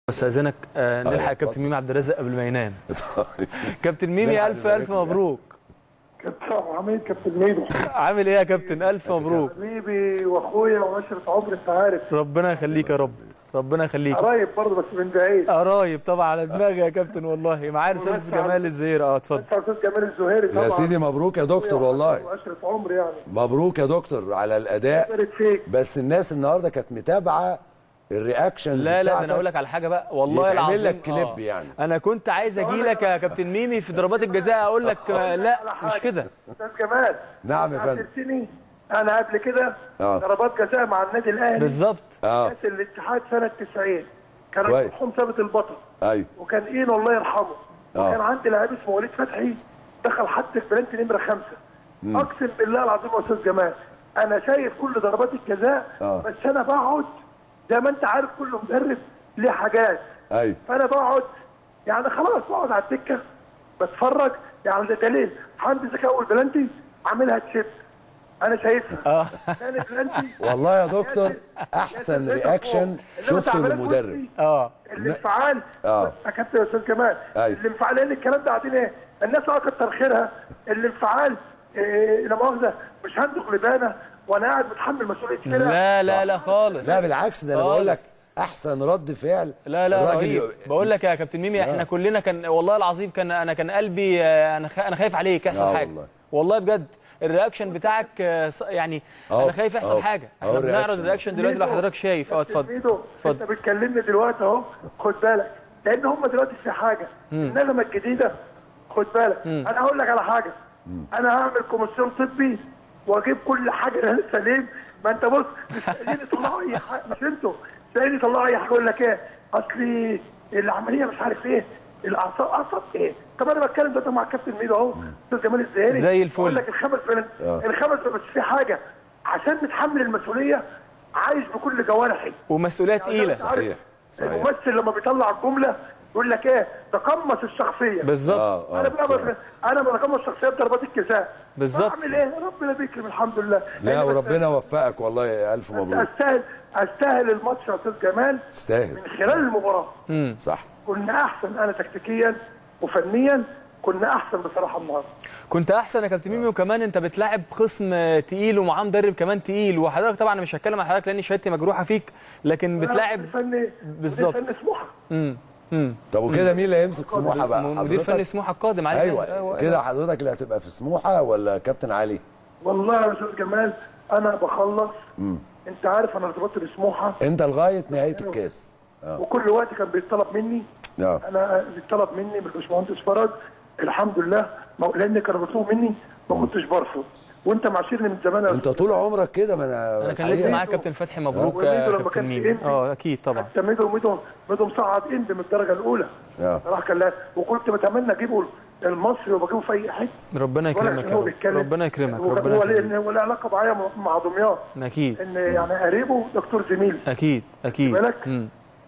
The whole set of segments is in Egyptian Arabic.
استاذنك آه نلحق اتفضل. كابتن ميمي عبد الرازق قبل ما ينام كابتن ميمي نلحق الف نبارك الف له. مبروك كابتن عميد كابتن ميدو عامل ايه يا كابتن الف مبروك حبيبي واخويا وعشرة عمر انت عارف ربنا يخليك يا رب ربنا يخليك قرايب برضه بس من بعيد قرايب طبعا على دماغي يا كابتن والله معايا الاستاذ جمال الزهير اه اتفضل انت استاذ جمال الزهيري طبعا يا سيدي مبروك يا دكتور والله وعشرة عمر يعني مبروك يا دكتور على الاداء بارك فيك بس الناس النهارده كانت متابعه الرياكشنز لا لا ده بتاعتك. انا اقول لك على حاجه بقى والله يتعمل العظيم لك كليب آه. يعني. انا كنت عايز اجي لك يا كابتن ميمي في ضربات الجزاء اقول لك آه، لا على مش حاجة. كده استاذ جمال نعم يا فندم. عشرتني انا قبل كده آه. ضربات جزاء مع النادي الاهلي بالظبط اه كاس الاتحاد سنه 90 كان كويس. مرحوم ثابت البطل ايوه وكان اينو الله يرحمه آه. وكان عندي لاعب اسمه وليد فتحي دخل حتى البلانتي نمره خمسه اقسم بالله العظيم يا استاذ جمال انا شايف كل ضربات الجزاء آه. بس انا بقعد زي ما انت عارف كل مدرب ليه حاجات ايوه فانا بقعد يعني خلاص بقعد على الدكه بتفرج يعني ده دليل حمدي زكي اول بلانتي عاملها تشيب انا شايفها اه ثاني بلانتي والله يا دكتور احسن رياكشن شفته للمدرب اه الانفعال آه. يا كابتن يا استاذ جمال أيوة. الانفعال لان الكلام ده قاعدين ايه الناس اه كتر خيرها الانفعال إيه لا مؤاخذه مش هندق لبانه وانا قاعد متحمل مسؤوليه فرقه لا لا لا خالص لا بالعكس ده انا خالص. بقول لك احسن رد فعل لا لا الراجل رهيب ي- بقول لك يا كابتن ميمي احنا كلنا كان والله العظيم كان انا كان قلبي آه، انا خ- انا خايف عليك يحصل آه حاجه والله. والله بجد الرياكشن بتاعك آه، ص- يعني أهو، انا خايف يحصل أهو، حاجه أهو احنا بنعرض الرياكشن. الرياكشن دلوقتي لو حضرتك شايف اه اتفضل ميدو انت اتفضل بتكلمني دلوقتي اهو خد بالك لان هم دلوقتي في حاجه النغمه الجديده خد بالك انا هقول لك على حاجه انا هعمل كوميسيون طبي واجيب كل حاجه لها سليم ما انت بص مش لاقيين يطلعوا اي حاجه مش انتوا مش لاقيين يطلعوا اي حاجه يقول لك ايه اصلي العمليه مش عارف ايه الاعصاب اعصاب ايه طب انا بتكلم دلوقتي مع الكابتن ميدو اهو استاذ جمال الزهيري زي الفل. بقول لك الخمس بلد الخمس بس في حاجه عشان نتحمل المسؤوليه عايش بكل جوارحي ومسؤوليه تقيله صحيح صحيح الممثل لما بيطلع الجمله يقول لك ايه تقمص الشخصيه بالظبط اه انا اه بقى صحيح. بقى انا بتقمص الشخصيه بضربات الجزاء بالظبط. اعمل ايه ربنا بيكرم الحمد لله لا يعني بس وربنا وفقك والله الف مبروك استاهل استاهل الماتش يا استاذ جمال تستاهل من خلال المباراه صح كنا احسن انا تكتيكيا وفنيا كنا احسن بصراحه النهارده كنت احسن يا كابتن ميمي وكمان انت بتلاعب خصم آه، تقيل ومعاه مدرب كمان تقيل وحضرتك طبعا أنا مش هتكلم عن حضرتك لان شهادتي مجروحه فيك لكن بتلاعب فني بالظبط. فني سموحه امم امم طب وكده مين اللي هيمسك سموحه بقى مدير حضرتك؟ فني سموحه القادم علي ايوه كده حضرتك اللي هتبقى في سموحه ولا كابتن علي والله يا استاذ جمال انا بخلص انت عارف انا ارتبطت بسموحه انت لغايه نهايه الكاس وكل وقت كان بيطلب مني اه انا بيطلب مني من الباشمهندس فرج الحمد لله ما- لان كانوا بيطلبوا مني ما كنتش برفض وانت معاشرني من زمان يا انت طول عمرك كده ما انا انا كان لسه معاك كابتن فتحي مبروك وميدو يا لما كابتن كان في ميمي إنبي. اه اكيد طبعا حتى ميدو ميدو ميدو مصعد اند من الدرجه الاولى اه راح كان لا- وكنت بتمنى اجيبه المصري وبجيبه في اي حته ربنا ولا يكرمك كان يا هو رب بيتكلم. ربنا يكرمك وكان ربنا هو ليه يكرمك هو له علاقه معايا مع دمياط اكيد ان يعني قريبه دكتور زميل اكيد اكيد بالك؟ مم.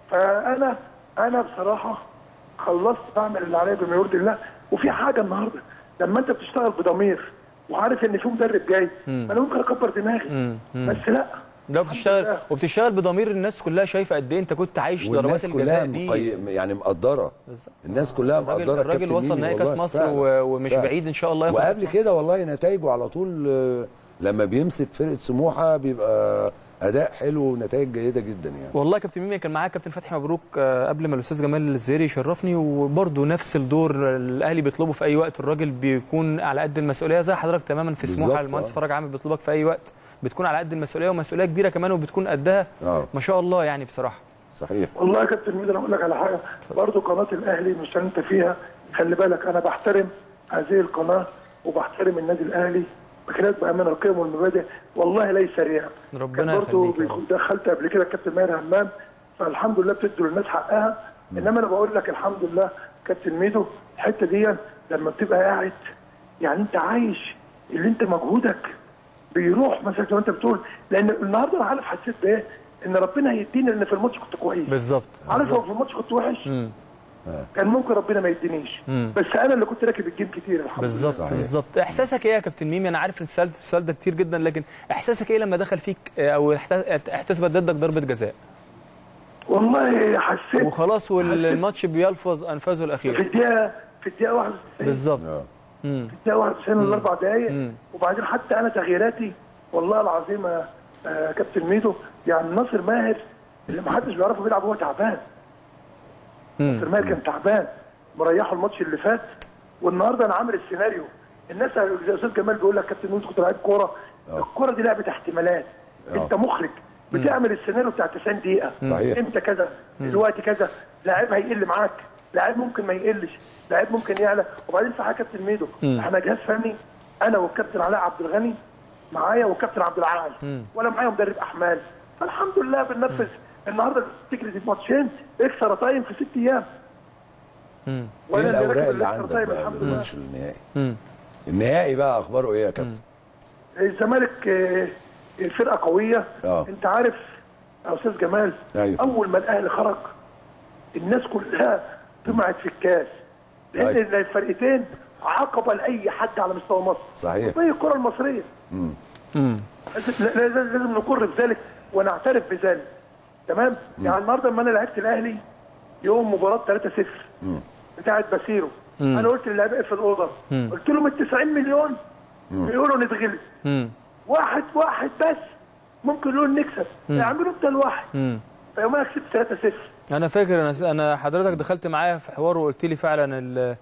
فانا انا بصراحه خلصت بعمل اللي عليا بما يرضي الله وفي حاجه النهارده لما انت بتشتغل بضمير وعارف ان في مدرب جاي انا ممكن اكبر دماغي بس لا لا بتشتغل وبتشتغل بضمير الناس كلها شايفه قد ايه انت كنت عايش ضربات والناس كلها الجزاء دي مقي... يعني مقدره بالظبط. الناس كلها الراجل, مقدره الراجل كابتن وصل ميمي نهائي كاس والله. مصر فعلا. و- ومش فعلا. بعيد ان شاء الله ياخد كاس وقبل مصر. كده والله نتائجه على طول آه، لما بيمسك فرقه سموحه بيبقى اداء حلو ونتائج جيده جدا يعني والله يا كابتن ميمي كان معايا كابتن فتحي مبروك آه، قبل ما الاستاذ جمال الزيري يشرفني وبرده نفس الدور الاهلي بيطلبه في اي وقت الراجل بيكون على قد المسؤوليه زي حضرتك تماما في سموحه بالظبط، المهندس آه. فرج عامل بيطلبك في اي وقت بتكون على قد المسؤوليه ومسؤوليه كبيره كمان وبتكون قدها اه ما شاء الله يعني بصراحه صحيح والله يا كابتن ميدو انا اقول لك على حاجه برضه قناه الاهلي مش انت فيها خلي بالك انا بحترم هذه القناه وبحترم النادي الاهلي بخلاف بامانه القيم والمبادئ والله ليس رياء ربنا كان برضه يخليك يا رب. دخلت قبل كده الكابتن ماهر همام فالحمد لله بتدوا للناس حقها انما انا بقول لك الحمد لله كابتن ميدو الحته دي لما بتبقى قاعد يعني انت عايش اللي انت مجهودك بيروح مثلا زي ما انت بتقول لان النهارده انا عارف حسيت بايه ان ربنا هيديني لان في الماتش كنت كويس بالظبط عارف لو في الماتش كنت وحش مم. كان ممكن ربنا ما يدينيش مم. بس انا اللي كنت راكب الجيم كتير الحمد لله بالظبط صحيح. بالظبط احساسك ايه يا كابتن ميمي انا عارف ان سالت السؤال ده كتير جدا لكن احساسك ايه لما دخل فيك آه، او احت- احتسبت ضدك ضربه جزاء والله حسيت وخلاص والماتش بيلفظ انفاسه في الاخيره الدقيقه في الدقيقه 91 بالظبط اه مم. في الدقيقه 91 الاربع دقائق مم. وبعدين حتى انا تغييراتي والله العظيم يا آه، كابتن ميدو يعني ناصر ماهر اللي ما حدش بيعرفه بيلعب هو تعبان مم. ناصر ماهر كان تعبان مريحه الماتش اللي فات والنهارده انا عامل السيناريو الناس زي استاذ جمال بيقول لك كابتن ميدو كنت لعيب كوره الكوره دي لعبه احتمالات آه. انت مخرج بتعمل السيناريو بتاع 90 دقيقه صحيح. امتى كذا الوقت كذا لاعب هيقل معاك لاعب ممكن ما يقلش لاعب ممكن يعلى وبعدين في حاجه كابتن ميدو احنا جهاز فني انا والكابتن علاء عبد الغني معايا والكابتن عبد العال ولا معايا مدرب احمال فالحمد لله بننفذ النهارده تجري ماتشين اكسترا تايم في ست ايام ايه وأنا اللي الاوراق راكب اللي الإكسترا عندك تايم بقى الحمد لله للماتش النهائي مم. النهائي بقى اخباره ايه يا كابتن الزمالك آه، فرقه قويه آه. انت عارف يا استاذ جمال أيوة. اول ما الاهلي خرج الناس كلها طمعت في الكاس لان أيوة. الفرقتين عقبه لاي حد على مستوى مصر صحيح. زي الكره المصريه مم. لازم لازم لازم نقر بذلك ونعترف بذلك تمام يعني النهارده لما انا لعبت الاهلي يوم مباراه 3-0 بتاعه باسيرو انا قلت للاعبين في الاوضه قلت لهم ال 90 مليون بيقولوا نتغلب مم. واحد واحد بس ممكن نقول نكسب يعملوا انت الواحد مم. فيومها كسبت 3-0 انا فاكر انا انا حضرتك دخلت معايا في حوار وقلت لي فعلا ال-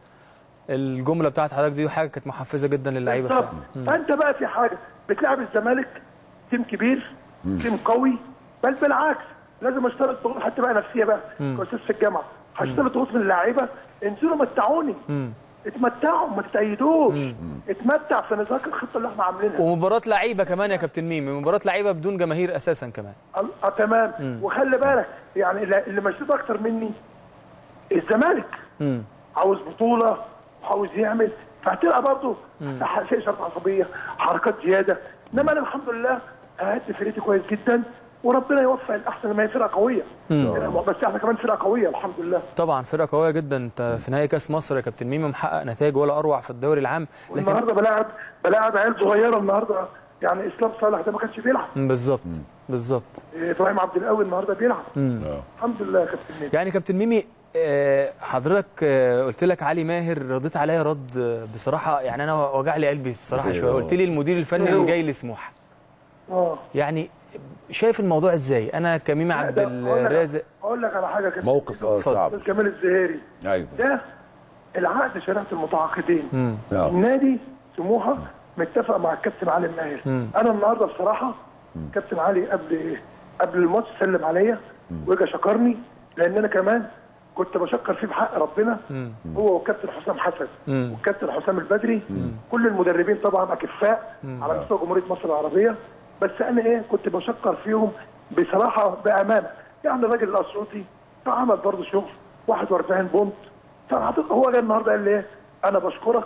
الجمله بتاعت حضرتك دي حاجه كانت محفزه جدا للعيبه بالظبط فعلا فانت بقى في حاجه بتلعب الزمالك تيم كبير تيم قوي بل بالعكس لازم اشترط ضغوط حتى بقى نفسيه بقى كاستاذ في الجامعه هشترط ضغوط من اللعيبه انزلوا متعوني اتمتعوا ما تتأيدوش اتمتع في نطاق الخطه اللي احنا عاملينها ومباراه لعيبه كمان يا كابتن ميمي مباراه لعيبه بدون جماهير اساسا كمان اه تمام وخلي بالك يعني اللي اللي مشدود اكتر مني الزمالك مم. عاوز بطوله وعاوز يعمل فهتبقى برضه شيء شرط عصبيه حركات زياده انما انا الحمد لله هادي فرقتي كويس جدا وربنا يوفق الاحسن ما هي فرقه قويه بس احنا كمان فرقه قويه الحمد لله طبعا فرقه قويه جدا انت في نهائي كاس مصر يا كابتن ميمي محقق نتائج ولا اروع في الدوري العام لكن والنهارده بلاعب بلاعب عيال صغيره النهارده يعني اسلام صالح ده ما كانش بيلعب بالظبط بالظبط إيه، ابراهيم عبد القوي النهارده بيلعب اه الحمد لله يا كابتن ميدو يعني كابتن ميمي آه، حضرتك آه، قلت لك علي ماهر رديت عليا رد آه، بصراحه يعني انا وجع لي قلبي بصراحه شويه قلت لي المدير الفني اللي جاي لسموحه اه يعني شايف الموضوع ازاي انا كميمي عبد ده أقول لك- الرازق اقول لك على حاجه كده موقف اه صعب استاذ كمال الزهيري ايوه ده العقد شريعه المتعاقدين اه النادي سموحه متفق مع الكابتن علي ماهر انا النهارده بصراحه كابتن علي قبل قبل الماتش سلم عليا واجا شكرني لان انا كمان كنت بشكر فيه بحق ربنا هو والكابتن حسام حسن والكابتن حسام البدري كل المدربين طبعا اكفاء على مستوى جمهوريه مصر العربيه بس انا ايه كنت بشكر فيهم بصراحه بامانه يعني الراجل الاسيوطي عمل برضه شغل 41 بونت فحضرتك هو جاي النهارده قال لي ايه انا بشكرك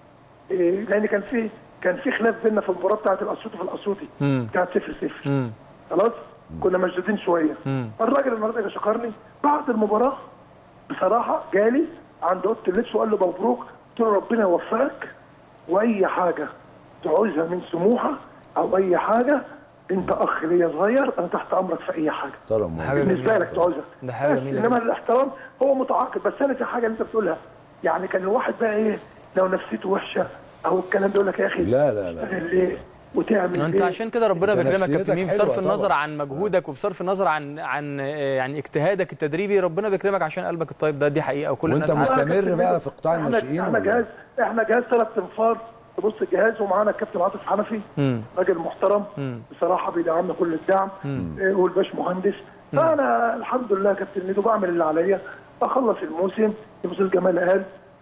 إيه لان كان في كان في خلاف بيننا في المباراه بتاعت الاسيوطي في الاسيوطي بتاعت 0 0 خلاص كنا مشدودين شويه الراجل النهارده جه شكرني بعد المباراه بصراحه جالي عند اوضه اللبس وقال له مبروك قلت له ربنا يوفقك واي حاجه تعوزها من سموحه او اي حاجه انت اخ ليا صغير انا تحت امرك في اي حاجه محترم حاجة بالنسبه جميلة. لك تعوزها ده حاجة بس جميلة انما جدا. الاحترام هو متعاقد بس انا في حاجه اللي انت بتقولها يعني كان الواحد بقى ايه لو نفسيته وحشه او الكلام ده يقول لك يا اخي لا لا لا تشتغل ليه وتعمل انت ليه عشان كده ربنا انت بيكرمك نفسيتك كابتن ميمي حلوة بصرف النظر طبعا. عن مجهودك وبصرف النظر عن عن آه، يعني اجتهادك التدريبي ربنا بيكرمك عشان قلبك الطيب ده دي حقيقه وكل وانت الناس عارفة. مستمر بقى في قطاع احنا الناشئين احنا ولا؟ جهاز احنا جهاز ثلاث انفار تبص الجهاز ومعانا الكابتن عاطف حنفي راجل محترم بصراحه بيدعمنا كل الدعم إيه، والباش مهندس فانا الحمد لله يا كابتن ميدو بعمل اللي عليا اخلص الموسم الاستاذ جمال قال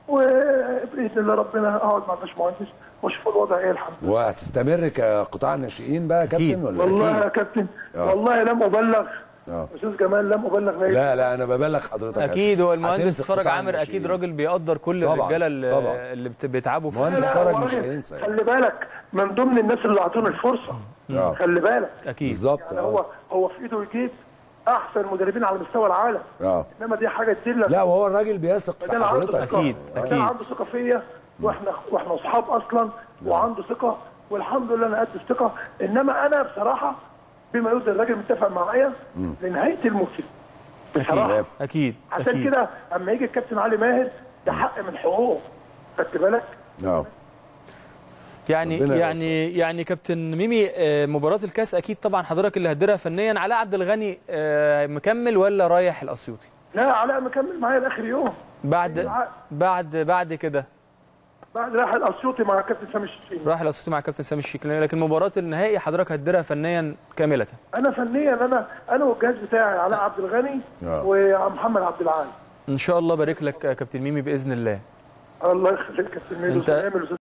وباذن الله ربنا اقعد مع الباش مهندس واشوف الوضع ايه الحمد لله وهتستمر كقطاع الناشئين بقى يا أكيد. كابتن ولا والله إيه؟ يا كابتن آه. والله لم ابلغ اه استاذ جمال لم ابلغ نادي لا لا انا ببلغ حضرتك اكيد هو المهندس هتمسك فرج قطاع عامر اكيد الناشئين. راجل بيقدر كل طبعاً، الرجاله اللي, طبعاً. اللي بت- بيتعبوا في مهندس لا، فرج هو مش راجل- هينسى يعني. خلي بالك من ضمن الناس اللي اعطونا الفرصه آه. خلي بالك اكيد بالظبط يعني هو اه هو في ايده يجيب احسن مدربين على مستوى العالم اه انما دي حاجه تدلك لا وهو الراجل بيثق في ده عنده حضرتك ثقة. أكيد، ده أكيد. عنده ثقه فيا واحنا واحنا اصحاب اصلا وعنده ثقه والحمد لله انا قد الثقه انما انا بصراحه بما يرضي الراجل متفق معايا لنهايه الموسم بصراحه اكيد عشان اكيد كده اما يجي الكابتن علي ماهر ده حق من حقوقه خدت بالك نعم يعني ربنا يعني يعني كابتن ميمي آه، مباراه الكاس اكيد طبعا حضرتك اللي هتديرها فنيا علاء عبد الغني آه، مكمل ولا رايح الاسيوطي لا علاء مكمل معايا لاخر يوم بعد بعد بعد كده بعد راح الاسيوطي مع كابتن سامي الشتيمي راح الاسيوطي مع كابتن سامي الشيكلاني لكن مباراه النهائي حضرتك هتديرها فنيا كامله انا فنيا انا انا والجهاز بتاعي علاء عبد الغني آه. ومحمد عبد العال ان شاء الله بارك لك يا كابتن ميمي باذن الله الله يخليك يا كابتن ميدو أنت- سلام